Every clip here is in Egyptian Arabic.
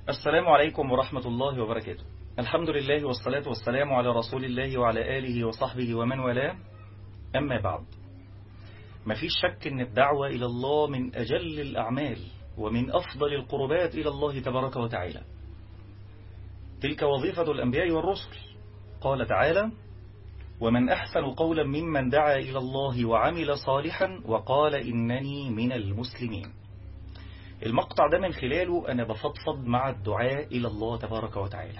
السلام عليكم ورحمة الله وبركاته الحمد لله والصلاة والسلام على رسول الله وعلى آله وصحبه ومن والاه أما بعد ما فيش شك أن الدعوة إلى الله من أجل الأعمال ومن أفضل القربات إلى الله تبارك وتعالى تلك وظيفة الأنبياء والرسل قال تعالى ومن أحسن قولا ممن دعا إلى الله وعمل صالحا وقال إنني من المسلمين المقطع ده من خلاله أنا بفضفض مع الدعاء إلى الله تبارك وتعالى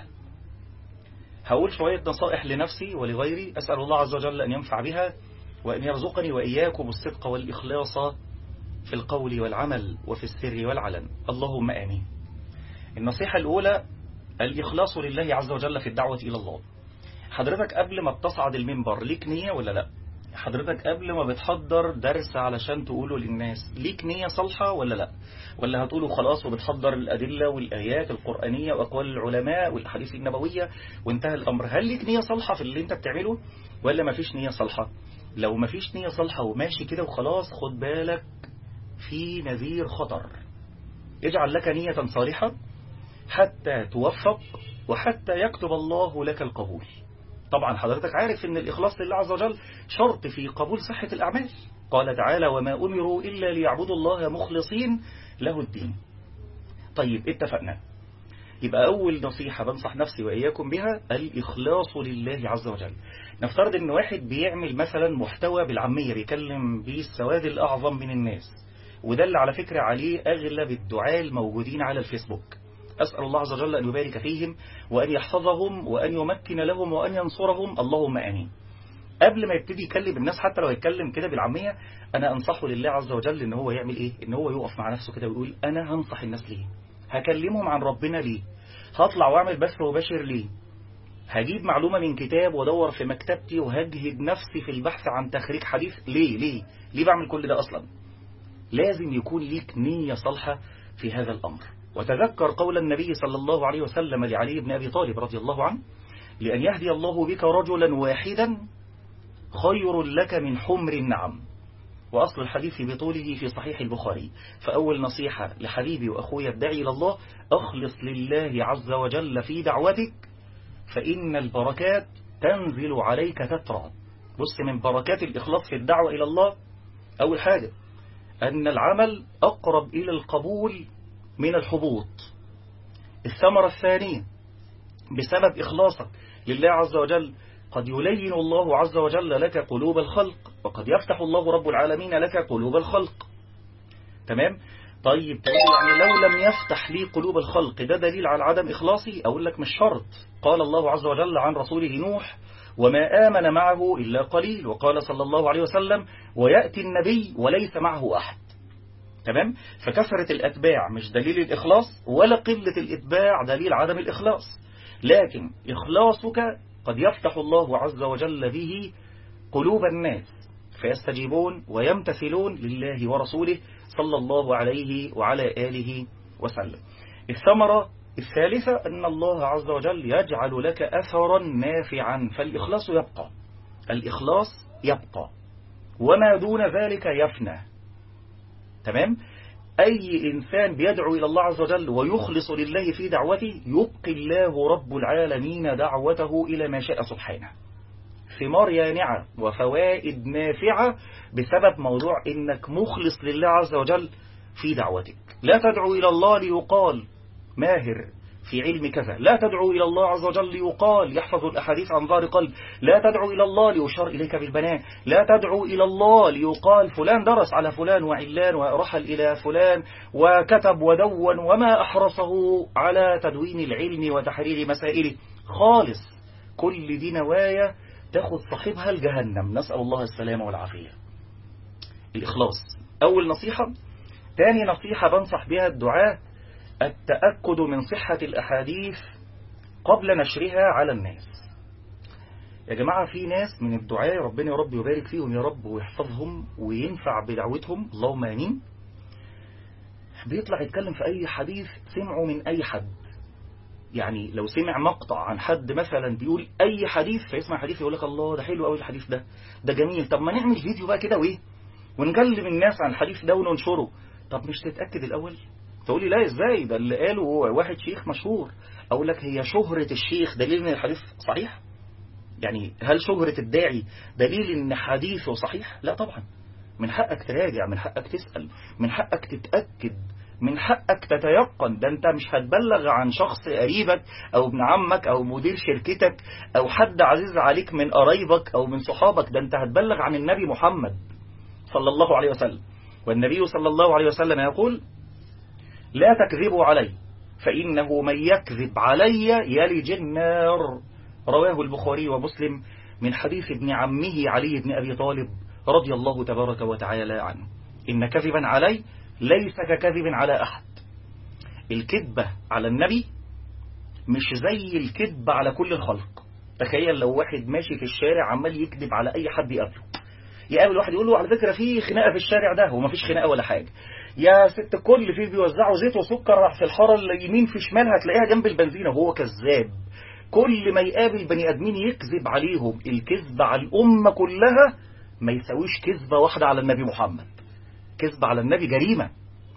هقول شوية نصائح لنفسي ولغيري أسأل الله عز وجل أن ينفع بها وأن يرزقني وإياكم الصدق والإخلاص في القول والعمل وفي السر والعلن اللهم آمين النصيحة الأولى الإخلاص لله عز وجل في الدعوة إلى الله حضرتك قبل ما بتصعد المنبر ليك نية ولا لا حضرتك قبل ما بتحضر درس علشان تقوله للناس ليك نية صالحة ولا لا ولا هتقوله خلاص وبتحضر الأدلة والآيات القرآنية وأقوال العلماء والحديث النبوية وانتهى الأمر هل ليك نية صالحة في اللي انت بتعمله ولا ما فيش نية صالحة لو ما فيش نية صالحة وماشي كده وخلاص خد بالك في نذير خطر اجعل لك نية صالحة حتى توفق وحتى يكتب الله لك القبول طبعا حضرتك عارف ان الإخلاص لله عز وجل شرط في قبول صحة الأعمال قال تعالى وما أمروا إلا ليعبدوا الله مخلصين له الدين طيب اتفقنا يبقى أول نصيحة بنصح نفسي وإياكم بها الإخلاص لله عز وجل نفترض ان واحد بيعمل مثلا محتوى بالعامية بيكلم بيه السواد الأعظم من الناس وده اللي على فكرة عليه أغلب الدعاة الموجودين على الفيسبوك أسأل الله عز وجل أن يبارك فيهم وأن يحفظهم وأن يمكن لهم وأن ينصرهم اللهم آمين قبل ما يبتدي يكلم الناس حتى لو يتكلم كده بالعامية أنا أنصحه لله عز وجل إن هو يعمل إيه إن هو يقف مع نفسه كده ويقول أنا هنصح الناس ليه هكلمهم عن ربنا ليه هطلع وأعمل بث مباشر ليه هجيب معلومة من كتاب وادور في مكتبتي وهجهد نفسي في البحث عن تخريج حديث ليه ليه ليه بعمل كل ده أصلا لازم يكون ليك نية صالحة في هذا الأمر وتذكر قول النبي صلى الله عليه وسلم لعلي بن أبي طالب رضي الله عنه لأن يهدي الله بك رجلا واحدا خير لك من حمر النعم وأصل الحديث بطوله في صحيح البخاري فأول نصيحة لحبيبي وأخوي الداعي إلى الله أخلص لله عز وجل في دعوتك فإن البركات تنزل عليك تترى بص من بركات الإخلاص في الدعوة إلى الله أول حاجة أن العمل أقرب إلى القبول من الحبوط الثمرة الثانية بسبب إخلاصك لله عز وجل قد يلين الله عز وجل لك قلوب الخلق وقد يفتح الله رب العالمين لك قلوب الخلق تمام طيب يعني لو لم يفتح لي قلوب الخلق ده دليل على عدم إخلاصي أقول لك مش شرط قال الله عز وجل عن رسوله نوح وما آمن معه إلا قليل وقال صلى الله عليه وسلم ويأتي النبي وليس معه أحد تمام فكثرة الأتباع مش دليل الإخلاص ولا قلة الإتباع دليل عدم الإخلاص لكن إخلاصك قد يفتح الله عز وجل به قلوب الناس فيستجيبون ويمتثلون لله ورسوله صلى الله عليه وعلى آله وسلم الثمرة الثالثة أن الله عز وجل يجعل لك أثرا نافعا فالإخلاص يبقى الإخلاص يبقى وما دون ذلك يفنى تمام أي إنسان بيدعو إلى الله عز وجل ويخلص لله في دعوته يبقي الله رب العالمين دعوته إلى ما شاء سبحانه ثمار يانعة وفوائد نافعة بسبب موضوع إنك مخلص لله عز وجل في دعوتك لا تدعو إلى الله ليقال ماهر في علم كذا لا تدعو إلى الله عز وجل ليقال يحفظ الأحاديث عن ظهر قلب لا تدعو إلى الله ليشار إليك بالبنان لا تدعو إلى الله ليقال فلان درس على فلان وعلان ورحل إلى فلان وكتب ودون وما أحرصه على تدوين العلم وتحرير مسائله خالص كل دي نوايا تاخد صاحبها الجهنم نسأل الله السلامة والعافية الإخلاص أول نصيحة تاني نصيحة بنصح بها الدعاء التأكد من صحة الأحاديث قبل نشرها على الناس يا جماعة في ناس من الدعاء ربنا يا رب يبارك فيهم يا رب ويحفظهم وينفع بدعوتهم اللهم آمين بيطلع يتكلم في أي حديث سمعه من أي حد يعني لو سمع مقطع عن حد مثلا بيقول أي حديث فيسمع حديث يقول لك الله ده حلو قوي الحديث ده ده جميل طب ما نعمل فيديو بقى كده وإيه ونكلم الناس عن الحديث ده وننشره طب مش تتأكد الأول تقول لي لا ازاي ده اللي قاله واحد شيخ مشهور اقول لك هي شهرة الشيخ دليل ان الحديث صحيح يعني هل شهرة الداعي دليل ان حديثه صحيح لا طبعا من حقك تراجع من حقك تسأل من حقك تتأكد من حقك تتيقن ده انت مش هتبلغ عن شخص قريبك او ابن عمك او مدير شركتك او حد عزيز عليك من قرايبك او من صحابك ده انت هتبلغ عن النبي محمد صلى الله عليه وسلم والنبي صلى الله عليه وسلم يقول لا تكذبوا علي فإنه من يكذب علي يلج النار رواه البخاري ومسلم من حديث ابن عمه علي بن أبي طالب رضي الله تبارك وتعالى عنه إن كذبا علي ليس ككذب على أحد الكذبة على النبي مش زي الكذب على كل الخلق تخيل لو واحد ماشي في الشارع عمال يكذب على أي حد يقابله يقابل واحد يقول له على فكرة في خناقة في الشارع ده وما فيش خناقة ولا حاجة يا ست كل فيه بيوزعوا زيت وسكر راح في الحارة اللي يمين في شمال هتلاقيها جنب البنزينة وهو كذاب كل ما يقابل بني آدمين يكذب عليهم الكذب على الأمة كلها ما يساويش كذبة واحدة على النبي محمد كذب على النبي جريمة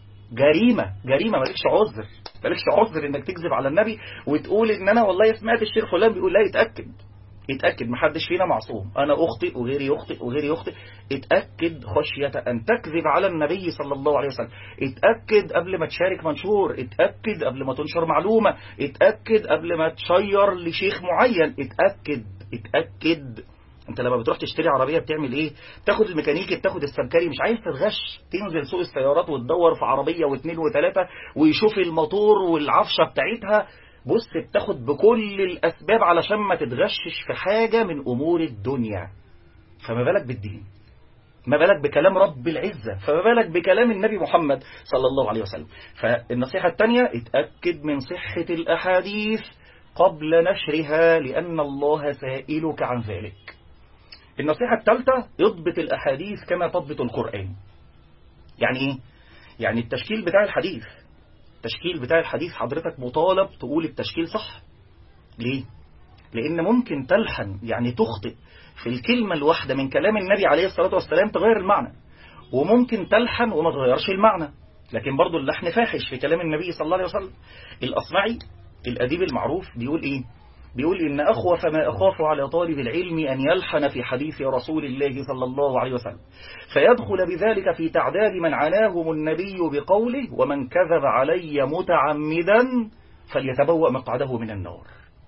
جريمة جريمة مالكش عذر مالكش عذر انك تكذب على النبي وتقول ان انا والله سمعت الشيخ فلان بيقول لا يتأكد اتأكد محدش فينا معصوم أنا أخطئ وغيري يخطئ وغيري يخطئ اتأكد خشية أن تكذب على النبي صلى الله عليه وسلم اتأكد قبل ما تشارك منشور اتأكد قبل ما تنشر معلومة اتأكد قبل ما تشير لشيخ معين اتأكد اتأكد انت لما بتروح تشتري عربية بتعمل ايه تاخد الميكانيكي تاخد السمكري مش عايز تتغش تنزل سوق السيارات وتدور في عربية واثنين وثلاثة ويشوف الموتور والعفشة بتاعتها بص بتاخد بكل الأسباب علشان ما تتغشش في حاجة من أمور الدنيا فما بالك بالدين ما بالك بكلام رب العزة فما بالك بكلام النبي محمد صلى الله عليه وسلم فالنصيحة الثانية اتأكد من صحة الأحاديث قبل نشرها لأن الله سائلك عن ذلك النصيحة الثالثة اضبط الأحاديث كما تضبط القرآن يعني ايه؟ يعني التشكيل بتاع الحديث التشكيل بتاع الحديث حضرتك مطالب تقول التشكيل صح ليه؟ لأن ممكن تلحن يعني تخطئ في الكلمة الواحدة من كلام النبي عليه الصلاة والسلام تغير المعنى وممكن تلحن وما تغيرش المعنى لكن برضو اللحن فاحش في كلام النبي صلى الله عليه وسلم الأصمعي الأديب المعروف بيقول إيه بيقول إن أخوف ما أخاف على طالب العلم أن يلحن في حديث رسول الله صلى الله عليه وسلم فيدخل بذلك في تعداد من عناهم النبي بقوله ومن كذب علي متعمدا فليتبوأ مقعده من النار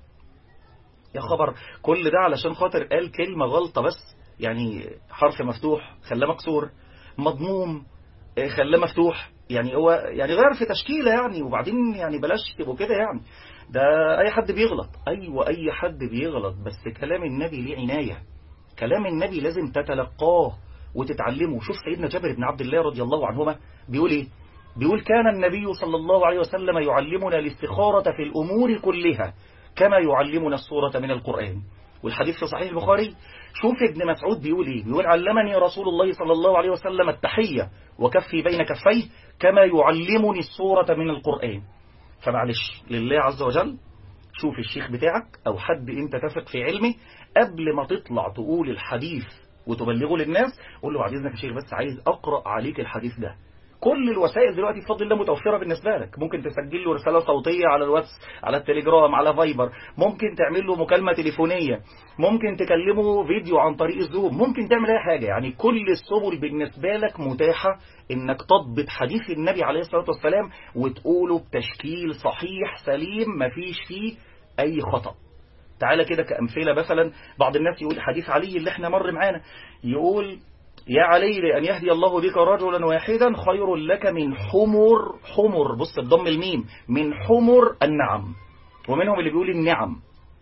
يا خبر كل ده علشان خاطر قال كلمة غلطة بس يعني حرف مفتوح خلاه مكسور مضموم خلاه مفتوح يعني هو يعني غير في تشكيلة يعني وبعدين يعني بلاش تبقوا كده يعني ده أي حد بيغلط أيوة أي حد بيغلط بس كلام النبي ليه عناية كلام النبي لازم تتلقاه وتتعلمه شوف سيدنا جابر بن عبد الله رضي الله عنهما بيقول إيه بيقول كان النبي صلى الله عليه وسلم يعلمنا الاستخارة في الأمور كلها كما يعلمنا الصورة من القرآن والحديث في صحيح البخاري شوف ابن مسعود بيقول ايه بيقول علمني رسول الله صلى الله عليه وسلم التحية وكفي بين كفيه كما يعلمني الصورة من القرآن فمعلش لله عز وجل شوف الشيخ بتاعك او حد انت تثق في علمه قبل ما تطلع تقول الحديث وتبلغه للناس قول له بعد اذنك يا شيخ بس عايز اقرا عليك الحديث ده كل الوسائل دلوقتي بفضل الله متوفرة بالنسبة لك ممكن تسجل له رسالة صوتية على الواتس على التليجرام على فايبر ممكن تعمل له مكالمة تليفونية ممكن تكلمه فيديو عن طريق الزوم ممكن تعمل اي حاجة يعني كل السبل بالنسبة لك متاحة انك تضبط حديث النبي عليه الصلاة والسلام وتقوله بتشكيل صحيح سليم مفيش فيه اي خطأ تعالى كده كأمثلة مثلا بعض الناس يقول حديث علي اللي احنا مر معانا يقول يا علي لأن يهدي الله بك رجلا واحدا خير لك من حمر حمر بص الضم الميم من حمر النعم ومنهم اللي بيقول النعم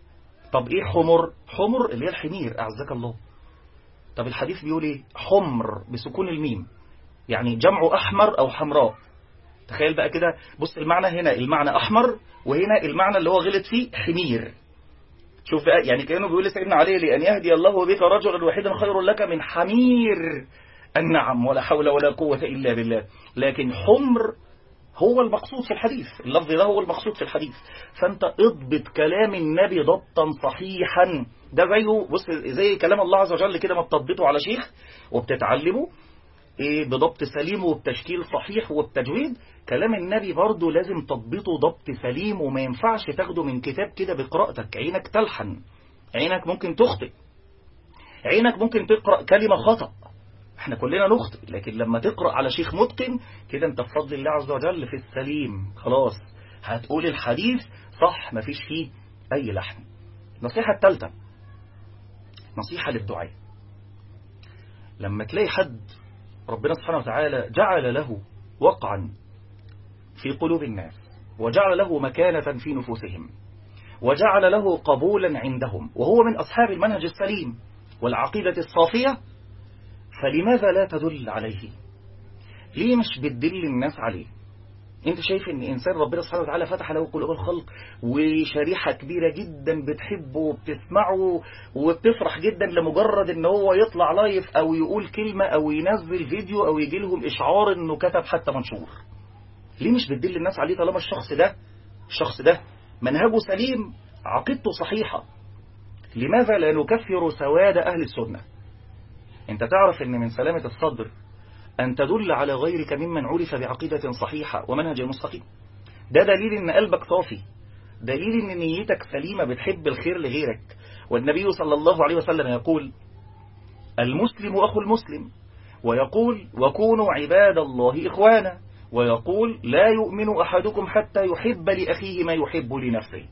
طب ايه حمر حمر اللي هي الحمير أعزك الله طب الحديث بيقول ايه حمر بسكون الميم يعني جمع أحمر أو حمراء تخيل بقى كده بص المعنى هنا المعنى أحمر وهنا المعنى اللي هو غلط فيه حمير شوف بقى يعني كانه بيقول لسيدنا علي لأن يهدي الله بك رجلا واحدا خير لك من حمير النعم ولا حول ولا قوة إلا بالله لكن حمر هو المقصود في الحديث اللفظ ده هو المقصود في الحديث فأنت اضبط كلام النبي ضبطا صحيحا ده زيه بص زي كلام الله عز وجل كده ما بتضبطه على شيخ وبتتعلمه بإيه بضبط سليم وبتشكيل صحيح وبتجويد كلام النبي برضه لازم تضبطه ضبط سليم وما ينفعش تاخده من كتاب كده بقراءتك عينك تلحن عينك ممكن تخطئ عينك ممكن تقرأ كلمة خطأ احنا كلنا نخطئ لكن لما تقرأ على شيخ متقن كده انت بفضل الله عز وجل في السليم خلاص هتقول الحديث صح مفيش فيه اي لحن النصيحة الثالثة نصيحة للدعاء لما تلاقي حد ربنا سبحانه وتعالى جعل له وقعا في قلوب الناس وجعل له مكانة في نفوسهم وجعل له قبولا عندهم وهو من أصحاب المنهج السليم والعقيدة الصافية فلماذا لا تدل عليه ليه مش بتدل الناس عليه انت شايف ان انسان ربنا سبحانه وتعالى فتح له قلوب الخلق وشريحة كبيرة جدا بتحبه وبتسمعه وبتفرح جدا لمجرد ان هو يطلع لايف او يقول كلمة او ينزل فيديو او يجي لهم اشعار انه كتب حتى منشور ليه مش بتدل الناس عليه طالما الشخص ده الشخص ده منهجه سليم عقيدته صحيحة لماذا لا نكفر سواد أهل السنة انت تعرف ان من سلامة الصدر أن تدل على غيرك ممن عرف بعقيدة صحيحة ومنهج مستقيم ده دليل ان قلبك صافي دليل ان نيتك سليمة بتحب الخير لغيرك والنبي صلى الله عليه وسلم يقول المسلم أخو المسلم ويقول وكونوا عباد الله إخوانا ويقول لا يؤمن أحدكم حتى يحب لأخيه ما يحب لنفسه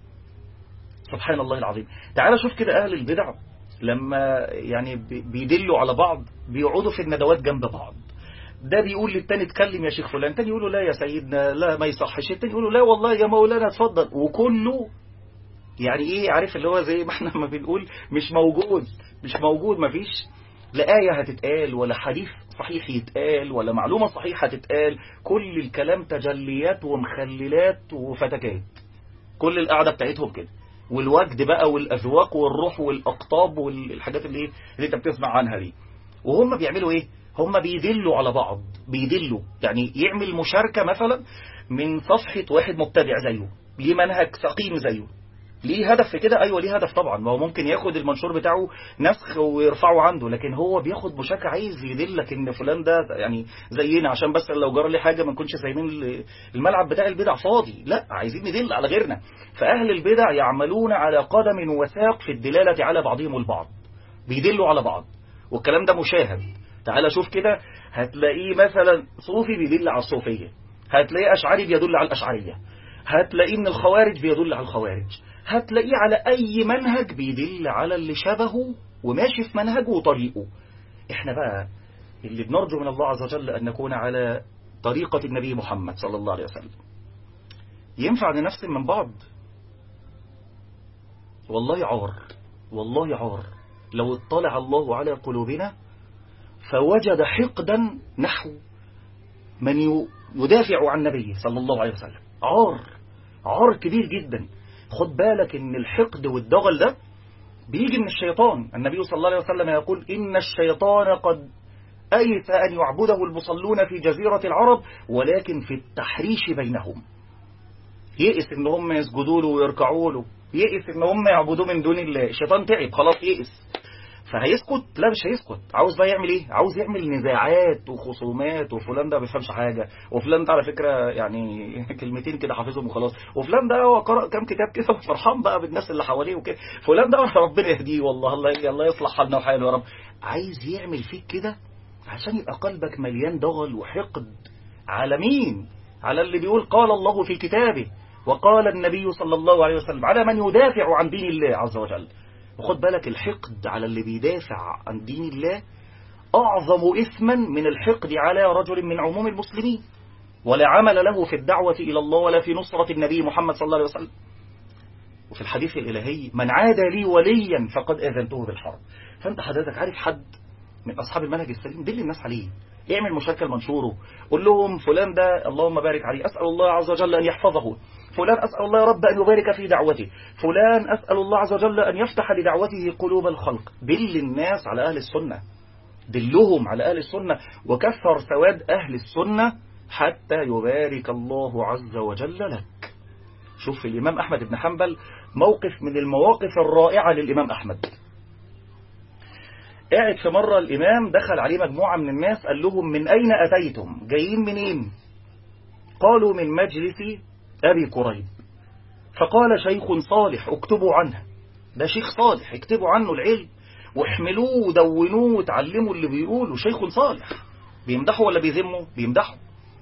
سبحان الله العظيم تعال شوف كده أهل البدع لما يعني بيدلوا على بعض بيقعدوا في الندوات جنب بعض ده بيقول للتاني اتكلم يا شيخ فلان تاني يقول له لا يا سيدنا لا ما يصحش التاني يقول له لا والله يا مولانا اتفضل وكله يعني ايه عارف اللي هو زي ما احنا ما بنقول مش موجود مش موجود ما فيش لا آية هتتقال ولا حديث صحيح يتقال ولا معلومة صحيحة تتقال كل الكلام تجليات ومخللات وفتكات كل القعدة بتاعتهم كده والوجد بقى والأذواق والروح والأقطاب والحاجات اللي, ايه اللي انت بتسمع عنها دي وهم بيعملوا ايه هم بيدلوا على بعض بيدلوا يعني يعمل مشاركة مثلا من صفحة واحد مبتدع زيه ليه منهج سقيم زيه ليه هدف في كده ايوه ليه هدف طبعا ما هو ممكن ياخد المنشور بتاعه نسخ ويرفعه عنده لكن هو بياخد مشاركة عايز يدلك ان فلان ده يعني زينا عشان بس لو جرى لي حاجة ما نكونش سايبين الملعب بتاع البدع فاضي لا عايزين ندل على غيرنا فاهل البدع يعملون على قدم وساق في الدلالة على بعضهم البعض بيدلوا على بعض والكلام ده مشاهد تعال شوف كده هتلاقيه مثلا صوفي بيدل على الصوفية هتلاقيه أشعري بيدل على الأشعرية هتلاقيه من الخوارج بيدل على الخوارج هتلاقيه على أي منهج بيدل على اللي شبهه وماشي في منهجه وطريقه احنا بقى اللي بنرجو من الله عز وجل أن نكون على طريقة النبي محمد صلى الله عليه وسلم ينفع ننفسن من بعض والله عار والله عار لو اطلع الله على قلوبنا فوجد حقدا نحو من يدافع عن النبي صلى الله عليه وسلم عار عار كبير جدا خد بالك ان الحقد والدغل ده بيجي من الشيطان النبي صلى الله عليه وسلم يقول إن الشيطان قد أيس أن يعبده المصلون في جزيرة العرب ولكن في التحريش بينهم يئس ان هم يسجدوا له ويركعوا له يئس ان هم يعبدوه من دون الله الشيطان تعب خلاص يئس فهيسكت لا مش هيسكت عاوز بقى يعمل ايه عاوز يعمل نزاعات وخصومات وفلان ده ما بيفهمش حاجه وفلان ده على فكره يعني كلمتين كده حافظهم وخلاص وفلان ده هو قرأ كام كتاب كده وفرحان بقى بالناس اللي حواليه وكده فلان ده ربنا يهديه والله الله الله يصلح حالنا وحاله يا رب عايز يعمل فيك كده عشان يبقى قلبك مليان ضغل وحقد على مين على اللي بيقول قال الله في كتابه وقال النبي صلى الله عليه وسلم على من يدافع عن دين الله عز وجل وخد بالك الحقد على اللي بيدافع عن دين الله أعظم إثما من الحقد على رجل من عموم المسلمين ولا عمل له في الدعوة إلى الله ولا في نصرة النبي محمد صلى الله عليه وسلم وفي الحديث الإلهي من عاد لي وليا فقد أذنته بالحرب فأنت حضرتك عارف حد من أصحاب المنهج السليم دل الناس عليه اعمل مشاركة لمنشوره قول لهم فلان ده اللهم بارك عليه أسأل الله عز وجل أن يحفظه فلان أسأل الله يا رب أن يبارك في دعوته فلان أسأل الله عز وجل أن يفتح لدعوته قلوب الخلق دل الناس على أهل السنة دلهم على أهل السنة وكثر سواد أهل السنة حتى يبارك الله عز وجل لك شوف الإمام أحمد بن حنبل موقف من المواقف الرائعة للإمام أحمد قاعد في مرة الإمام دخل عليه مجموعة من الناس قال لهم من أين أتيتم جايين منين قالوا من مجلس أبي كريب فقال شيخ صالح اكتبوا عنه ده شيخ صالح اكتبوا عنه العلم واحملوه ودونوه وتعلموا اللي بيقولوا شيخ صالح بيمدحوا ولا بيذموا بيمدحوا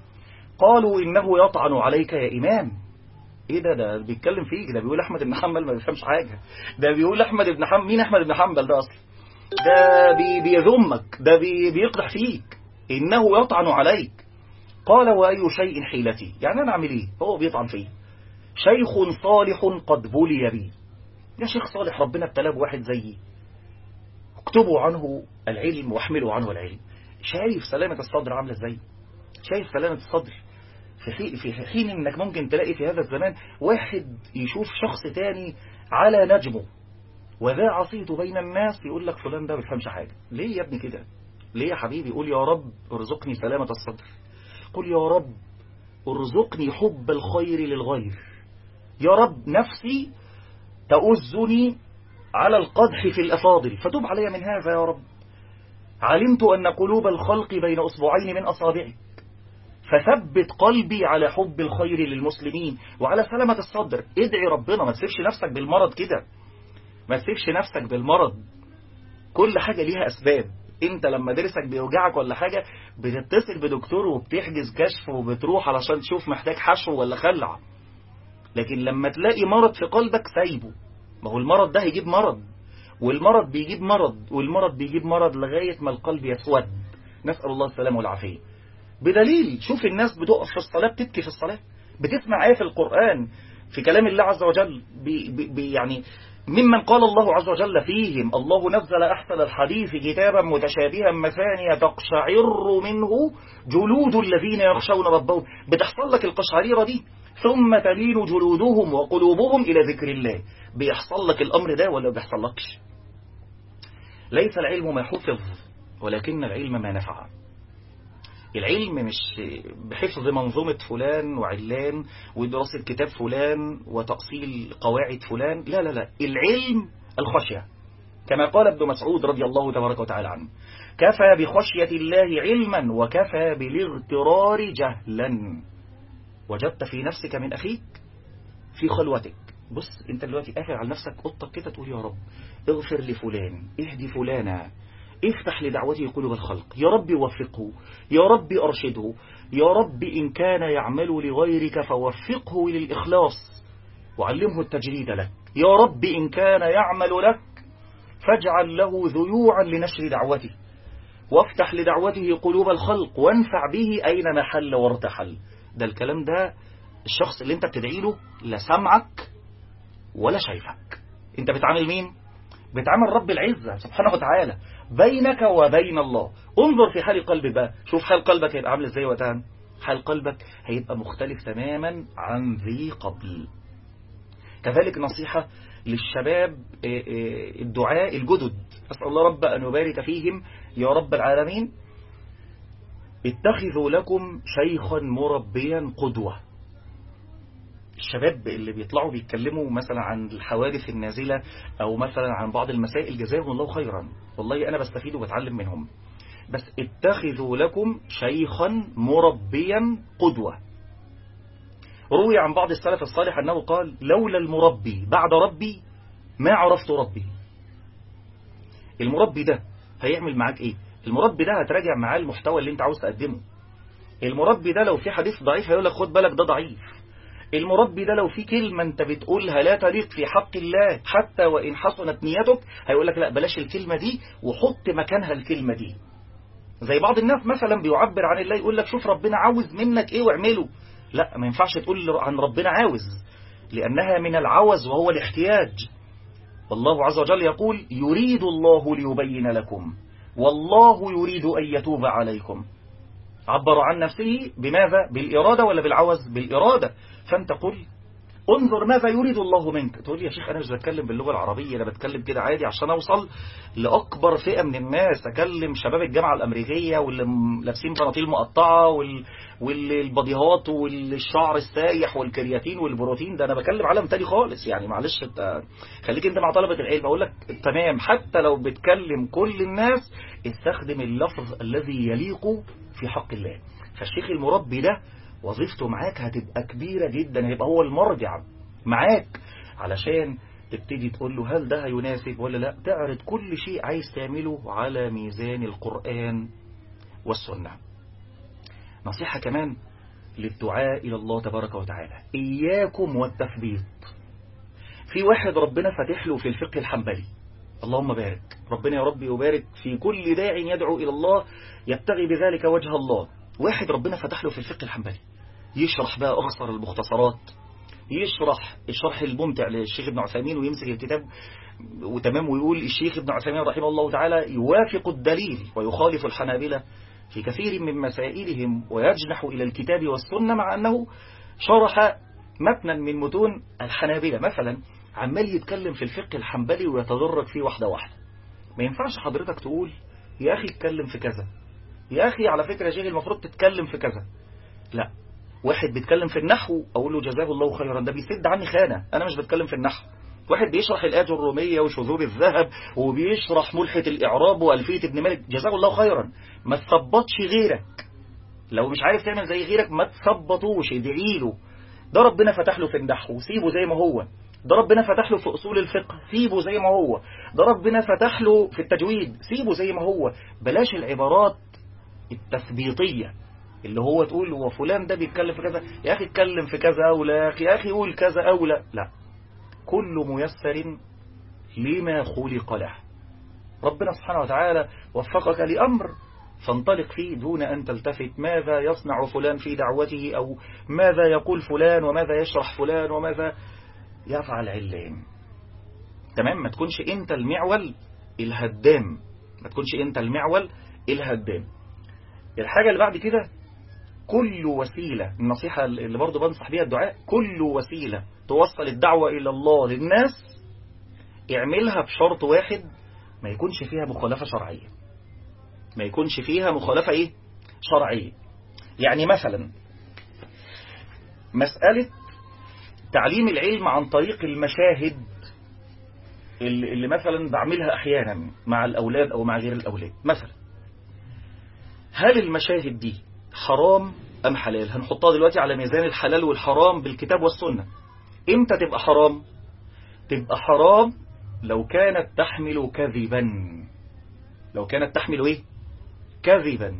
قالوا إنه يطعن عليك يا إمام ايه ده ده بيتكلم فيك ده بيقول احمد بن حنبل ما بيفهمش حاجه ده بيقول احمد بن حنبل مين احمد بن حنبل ده اصلا ده بي بيذمك ده بي بيقدح فيك انه يطعن عليك قال واي شيء حيلتي يعني انا اعمل ايه هو بيطعن فيه شيخ صالح قد بلي بي يا شيخ صالح ربنا ابتلاه بواحد زيي اكتبوا عنه العلم واحملوا عنه العلم شايف سلامة الصدر عاملة ازاي شايف سلامة الصدر في, في حين انك ممكن تلاقي في هذا الزمان واحد يشوف شخص تاني على نجمه وذا عصيت بين الناس يقول لك فلان ده ما بيفهمش حاجة ليه يا ابني كده ليه يا حبيبي قول يا رب ارزقني سلامة الصدر قل يا رب ارزقني حب الخير للغير يا رب نفسي تؤزني على القدح في الأفاضل فتوب علي من هذا يا رب علمت أن قلوب الخلق بين أصبعين من أصابعك فثبت قلبي على حب الخير للمسلمين وعلى سلامة الصدر ادعي ربنا ما تسيبش نفسك بالمرض كده ما تسيبش نفسك بالمرض كل حاجة ليها أسباب انت لما درسك بيوجعك ولا حاجة بتتصل بدكتور وبتحجز كشف وبتروح علشان تشوف محتاج حشو ولا خلع لكن لما تلاقي مرض في قلبك سايبه ما هو المرض ده هيجيب مرض والمرض بيجيب مرض والمرض بيجيب مرض لغاية ما القلب يسود نسأل الله السلامة والعافية بدليل شوف الناس بتقف في الصلاة بتبكي في الصلاة بتسمع آية في القرآن في كلام الله عز وجل بي بي يعني ممن قال الله عز وجل فيهم الله نزل أحسن الحديث كتابا متشابها مثانية تقشعر منه جلود الذين يخشون ربهم بتحصل لك القشعريرة دي ثم تلين جلودهم وقلوبهم إلى ذكر الله بيحصل لك الأمر ده ولا بيحصل لكش ليس العلم ما حفظ ولكن العلم ما نفع العلم مش بحفظ منظومة فلان وعلان ودراسة كتاب فلان وتأصيل قواعد فلان لا لا لا العلم الخشية كما قال ابن مسعود رضي الله تبارك وتعالى عنه كفى بخشية الله علما وكفى بالاغترار جهلا وجدت في نفسك من أخيك في خلوتك بص انت دلوقتي قافل على نفسك قطك كده تقول يا رب اغفر لفلان اهدي فلانا افتح لدعوته قلوب الخلق يا رب وفقه يا رب أرشده يا رب إن كان يعمل لغيرك فوفقه للإخلاص وعلمه التجريد لك يا رب إن كان يعمل لك فاجعل له ذيوعا لنشر دعوته وافتح لدعوته قلوب الخلق وانفع به أينما حل وارتحل ده الكلام ده الشخص اللي انت بتدعي له لا سمعك ولا شايفك انت بتعامل مين بتعامل رب العزة سبحانه وتعالى بينك وبين الله انظر في حال قلبك بقى شوف حال قلبك هيبقى عامل ازاي وقتها حال قلبك هيبقى مختلف تماما عن ذي قبل كذلك نصيحة للشباب الدعاء الجدد أسأل الله رب أن يبارك فيهم يا رب العالمين اتخذوا لكم شيخا مربيا قدوة الشباب اللي بيطلعوا بيتكلموا مثلا عن الحوادث النازلة أو مثلا عن بعض المسائل جزاهم الله خيرا والله أنا بستفيد وبتعلم منهم بس اتخذوا لكم شيخا مربيا قدوة روي عن بعض السلف الصالح أنه قال لولا المربي بعد ربي ما عرفت ربي المربي ده هيعمل معاك ايه المربي ده هتراجع معاه المحتوى اللي انت عاوز تقدمه المربي ده لو في حديث ضعيف هيقول لك خد بالك ده ضعيف المربي ده لو في كلمة انت بتقولها لا تليق في حق الله حتى وإن حسنت نيتك هيقول لك لا بلاش الكلمة دي وحط مكانها الكلمة دي زي بعض الناس مثلا بيعبر عن الله يقول لك شوف ربنا عاوز منك ايه واعمله لا ما ينفعش تقول عن ربنا عاوز لأنها من العوز وهو الاحتياج والله عز وجل يقول يريد الله ليبين لكم والله يريد أن يتوب عليكم عبر عن نفسه بماذا بالإرادة ولا بالعوز بالإرادة فانت قل انظر ماذا يريد الله منك تقول لي يا شيخ أنا مش بتكلم باللغة العربية أنا بتكلم كده عادي عشان أوصل لأكبر فئة من الناس أكلم شباب الجامعة الأمريكية واللي لابسين بناطيل مقطعة وال... والبديهات والشعر السايح والكرياتين والبروتين ده أنا بكلم عالم تاني خالص يعني معلش انت خليك أنت مع طلبة العلم أقول لك تمام حتى لو بتكلم كل الناس استخدم اللفظ الذي يليق في حق الله فالشيخ المربي ده وظيفته معاك هتبقى كبيرة جدا هيبقى هو المرجع معاك علشان تبتدي تقول له هل ده هيناسب ولا لا تعرض كل شيء عايز تعمله على ميزان القرآن والسنة نصيحة كمان للدعاء إلى الله تبارك وتعالى إياكم والتثبيط في واحد ربنا فتح له في الفقه الحنبلي اللهم بارك ربنا يا رب يبارك في كل داع يدعو إلى الله يبتغي بذلك وجه الله واحد ربنا فتح له في الفقه الحنبلي يشرح بقى أغصر المختصرات يشرح الشرح الممتع للشيخ ابن عثيمين ويمسك الكتاب وتمام ويقول الشيخ ابن عثيمين رحمه الله تعالى يوافق الدليل ويخالف الحنابلة في كثير من مسائلهم ويجنح إلى الكتاب والسنة مع أنه شرح متنا من متون الحنابلة مثلا عمال يتكلم في الفقه الحنبلي ويتدرج فيه واحدة واحدة ما ينفعش حضرتك تقول يا أخي اتكلم في كذا يا أخي على فكرة يا شيخ المفروض تتكلم في كذا لا واحد بيتكلم في النحو أقول له جزاه الله خيرا ده بيسد عني خانة أنا مش بتكلم في النحو واحد بيشرح الآج الرومية وشذور الذهب وبيشرح ملحة الإعراب وألفية ابن مالك جزاه الله خيرا ما تثبطش غيرك لو مش عارف تعمل زي غيرك ما تثبطوش ادعي له ده ربنا فتح له في النحو سيبه زي ما هو ده ربنا فتح له في أصول الفقه سيبه زي ما هو ده ربنا فتح له في التجويد سيبه زي ما هو بلاش العبارات التثبيطية اللي هو تقول هو فلان ده بيتكلم في كذا يا أخي اتكلم في كذا أو لا يا أخي, يا أخي قول كذا أو لا لا كل ميسر لما خلق له ربنا سبحانه وتعالى وفقك لأمر فانطلق فيه دون أن تلتفت ماذا يصنع فلان في دعوته أو ماذا يقول فلان وماذا يشرح فلان وماذا يفعل علان تمام ما تكونش انت المعول الهدام ما تكونش انت المعول الهدام الحاجة اللي بعد كده كل وسيلة النصيحة اللي برضو بنصح بيها الدعاء كل وسيلة توصل الدعوة إلى الله للناس اعملها بشرط واحد ما يكونش فيها مخالفة شرعية ما يكونش فيها مخالفة ايه شرعية يعني مثلا مسألة تعليم العلم عن طريق المشاهد اللي مثلا بعملها احيانا مع الاولاد او مع غير الاولاد مثلا هل المشاهد دي حرام ام حلال هنحطها دلوقتي على ميزان الحلال والحرام بالكتاب والسنة امتى تبقى حرام تبقى حرام لو كانت تحمل كذبا لو كانت تحمل ايه كذبا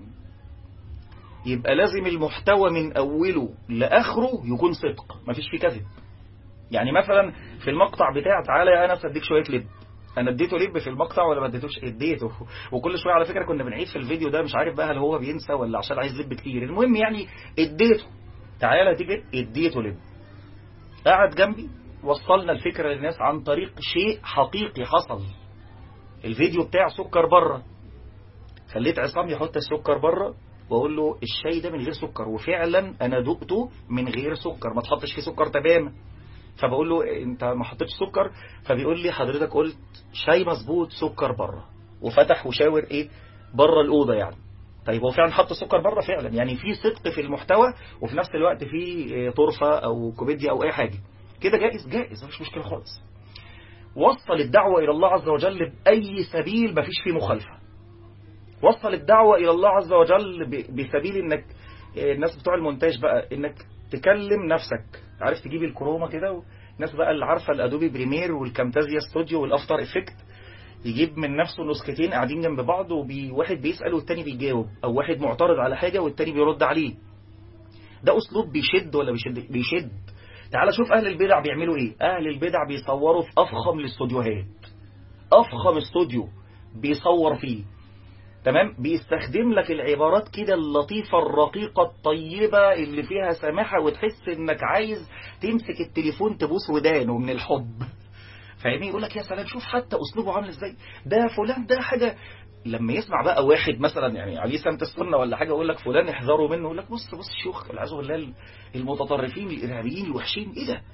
يبقى لازم المحتوى من أوله لآخره يكون صدق مفيش فيه كذب يعني مثلا في المقطع بتاع تعالى يا أنس أديك شوية لب أنا اديته لب في المقطع ولا ما اديتوش اديته وكل شوية على فكرة كنا بنعيد في الفيديو ده مش عارف بقى هل هو بينسى ولا عشان عايز لب كتير المهم يعني اديته تعالى تيجي اديته لب قاعد جنبي وصلنا الفكرة للناس عن طريق شيء حقيقي حصل الفيديو بتاع سكر بره خليت عصام يحط السكر بره واقول له الشاي ده من غير سكر وفعلا انا دقته من غير سكر ما تحطش فيه سكر تماما فبقول له انت ما حطيتش سكر فبيقول لي حضرتك قلت شاي مظبوط سكر بره وفتح وشاور ايه بره الاوضه يعني طيب هو فعلا حط سكر بره فعلا يعني في صدق في المحتوى وفي نفس الوقت في طرفه او كوميديا او اي حاجه كده جائز جائز مفيش مشكله خالص وصل الدعوه الى الله عز وجل باي سبيل مفيش فيه مخالفه وصل الدعوة إلى الله عز وجل بسبيل إنك الناس بتوع المونتاج بقى إنك تكلم نفسك عارف تجيب الكروما كده الناس بقى اللي عارفة الأدوبي بريمير والكامتازيا ستوديو والأفتر إفكت يجيب من نفسه نسختين قاعدين جنب بعض وواحد بيسأل والتاني بيجاوب أو واحد معترض على حاجة والتاني بيرد عليه ده أسلوب بيشد ولا بيشد بيشد تعال شوف أهل البدع بيعملوا إيه أهل البدع بيصوروا في أفخم الاستوديوهات أفخم استوديو بيصور فيه تمام بيستخدم لك العبارات كده اللطيفة الرقيقة الطيبة اللي فيها سماحة وتحس انك عايز تمسك التليفون تبوس ودانه من الحب فاهمين يقول لك يا سلام شوف حتى اسلوبه عامل ازاي ده فلان ده حاجة لما يسمع بقى واحد مثلا يعني عليه سمت السنة ولا حاجة يقول لك فلان احذروا منه يقول لك بص بص شيوخ والعياذ بالله المتطرفين الارهابيين الوحشين ايه ده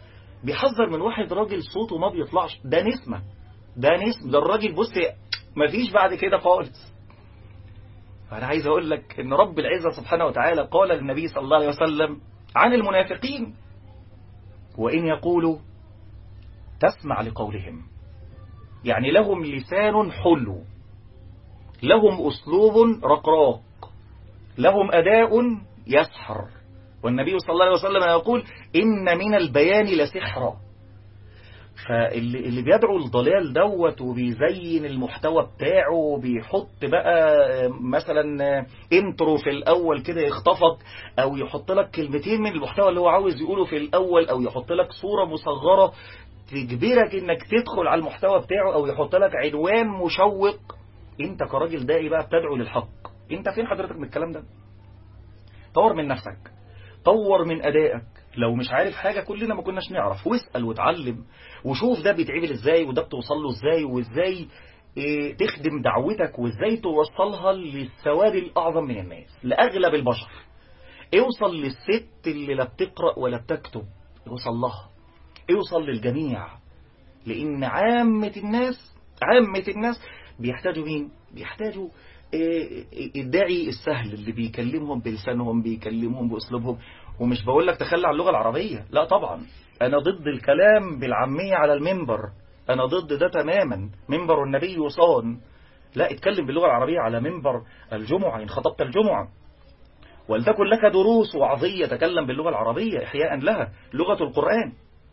بيحذر من واحد راجل صوته ما بيطلعش ده نسمة ده نسمة ده الراجل بص مفيش بعد كده خالص فأنا عايز أقول لك إن رب العزة سبحانه وتعالى قال للنبي صلى الله عليه وسلم عن المنافقين وإن يقولوا تسمع لقولهم يعني لهم لسان حلو لهم أسلوب رقراق لهم أداء يسحر والنبي صلى الله عليه وسلم يقول إن من البيان لسحرا فاللي اللي بيدعو الضلال دوت وبيزين المحتوى بتاعه وبيحط بقى مثلا انترو في الاول كده يخطفك او يحط لك كلمتين من المحتوى اللي هو عاوز يقوله في الاول او يحط لك صورة مصغرة تجبرك انك تدخل على المحتوى بتاعه او يحط لك عنوان مشوق انت كراجل داعي بقى بتدعو للحق انت فين حضرتك من الكلام ده طور من نفسك طور من ادائك لو مش عارف حاجة كلنا ما كناش نعرف واسأل وتعلم وشوف ده بيتعمل ازاي وده بتوصل له ازاي وازاي إيه تخدم دعوتك وازاي توصلها للسواد الأعظم من الناس لأغلب البشر اوصل للست اللي لا بتقرأ ولا بتكتب اوصل لها اوصل للجميع لأن عامة الناس عامة الناس بيحتاجوا مين؟ بيحتاجوا الداعي السهل اللي بيكلمهم بلسانهم بيكلمهم بأسلوبهم ومش بقول لك تخلى عن اللغة العربية لا طبعا أنا ضد الكلام بالعامية على المنبر أنا ضد ده تماما منبر النبي يصان لا اتكلم باللغة العربية على منبر الجمعة إن خطبت الجمعة ولتكن لك دروس وعظية تكلم باللغة العربية إحياء لها لغة القرآن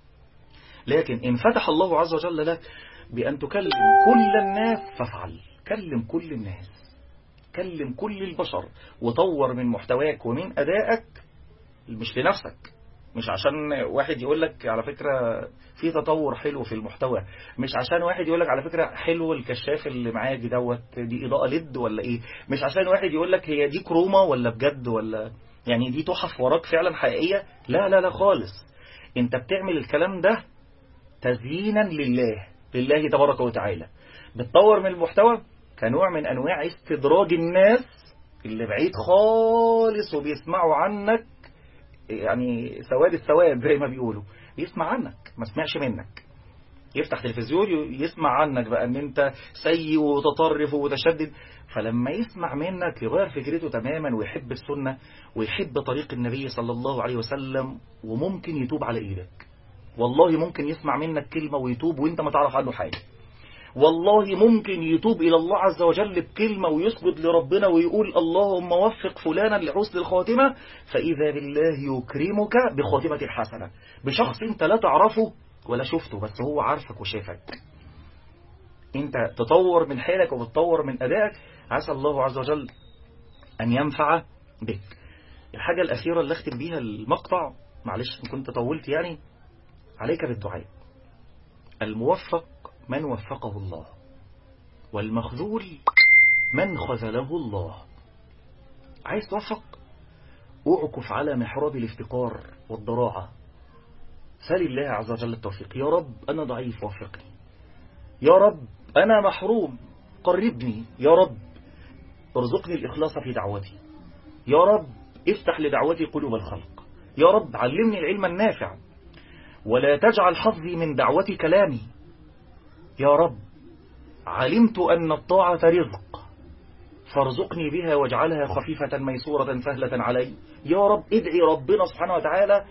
لكن إن فتح الله عز وجل لك بأن تكلم كل الناس فافعل كلم كل الناس كلم كل البشر وطور من محتواك ومن أدائك مش لنفسك مش عشان واحد يقول لك على فكرة في تطور حلو في المحتوى مش عشان واحد يقول لك على فكرة حلو الكشاف اللي معاك دوت دي إضاءة ليد ولا إيه مش عشان واحد يقول لك هي دي كروما ولا بجد ولا يعني دي تحف وراك فعلا حقيقية لا لا لا خالص انت بتعمل الكلام ده تزيينا لله لله تبارك وتعالى بتطور من المحتوى كنوع من أنواع استدراج الناس اللي بعيد خالص وبيسمعوا عنك يعني سواد السواد زي ما بيقولوا يسمع عنك ما سمعش منك يفتح تلفزيون يسمع عنك بقى ان انت سيء وتطرف ومتشدد فلما يسمع منك يغير فكرته تماما ويحب السنة ويحب طريق النبي صلى الله عليه وسلم وممكن يتوب على ايدك والله ممكن يسمع منك كلمة ويتوب وانت ما تعرف عنه حاجة والله ممكن يتوب إلى الله عز وجل بكلمة ويسجد لربنا ويقول اللهم وفق فلانا لحسن الخاتمة فإذا بالله يكرمك بخاتمة الحسنة بشخص انت لا تعرفه ولا شفته بس هو عارفك وشافك انت تطور من حالك وتطور من أدائك عسى الله عز وجل أن ينفع بك الحاجة الأخيرة اللي أختم بيها المقطع معلش إن كنت طولت يعني عليك بالدعاء الموفق من وفقه الله والمخذول من خذله الله عايز توفق اعكف على محراب الافتقار والضراعة سل الله عز وجل التوفيق يا رب أنا ضعيف وفقني يا رب أنا محروم قربني يا رب ارزقني الإخلاص في دعوتي يا رب افتح لدعوتي قلوب الخلق يا رب علمني العلم النافع ولا تجعل حظي من دعوتي كلامي يا رب علمت أن الطاعة رزق فارزقني بها واجعلها خفيفة ميسورة سهلة علي يا رب ادعي ربنا سبحانه وتعالى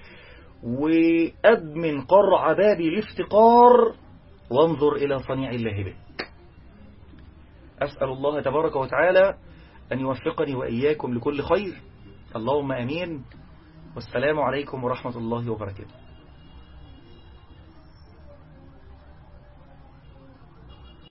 وأدمن قرع بابي الافتقار وانظر إلى صنيع الله بك أسأل الله تبارك وتعالى أن يوفقني وإياكم لكل خير اللهم أمين والسلام عليكم ورحمة الله وبركاته